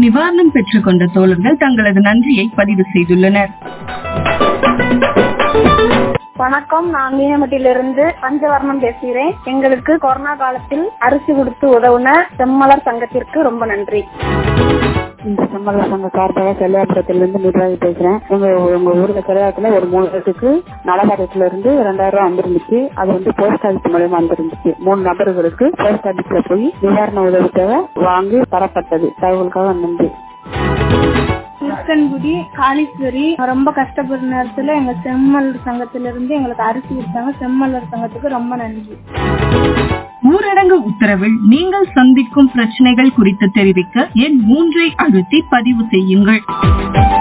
நிவாரணம் பெற்றுக் கொண்ட தோழர்கள் தங்களது நன்றியை பதிவு செய்துள்ளனர் வணக்கம் நான் மீனமட்டிலிருந்து பஞ்சவர்ணம் பேசுகிறேன் எங்களுக்கு கொரோனா காலத்தில் அரிசி கொடுத்து உதவுன செம்மலர் சங்கத்திற்கு ரொம்ப நன்றி இந்த செம்மலர் சங்க சார்பாக செல்வாபுரத்திலிருந்து நிர்வாகி பேசுறேன் எங்க எங்க ஊர்ல செல்வாத்துல ஒரு மூணு பேருக்கு நலவாரியத்துல இருந்து ரெண்டாயிரம் ரூபாய் வந்திருந்துச்சு அது வந்து போஸ்ட் ஆபீஸ் மூலயமா வந்திருந்துச்சு மூணு நபர்களுக்கு போஸ்ட் ஆபீஸ்ல போய் நிவாரண உதவி தேவை வாங்கி தரப்பட்டது தகவலுக்காக நன்றி கிருஷ்ணன்குடி காளீஸ்வரி ரொம்ப கஷ்டப்படுற நேரத்துல எங்க செம்மலர் சங்கத்தில இருந்து எங்களுக்கு அரிசி கொடுத்தாங்க செம்மலர் சங்கத்துக்கு ரொம்ப நன்றி ஊரடங்கு உத்தரவில் நீங்கள் சந்திக்கும் பிரச்சனைகள் குறித்து தெரிவிக்க எண் மூன்றை அழுத்தி பதிவு செய்யுங்கள்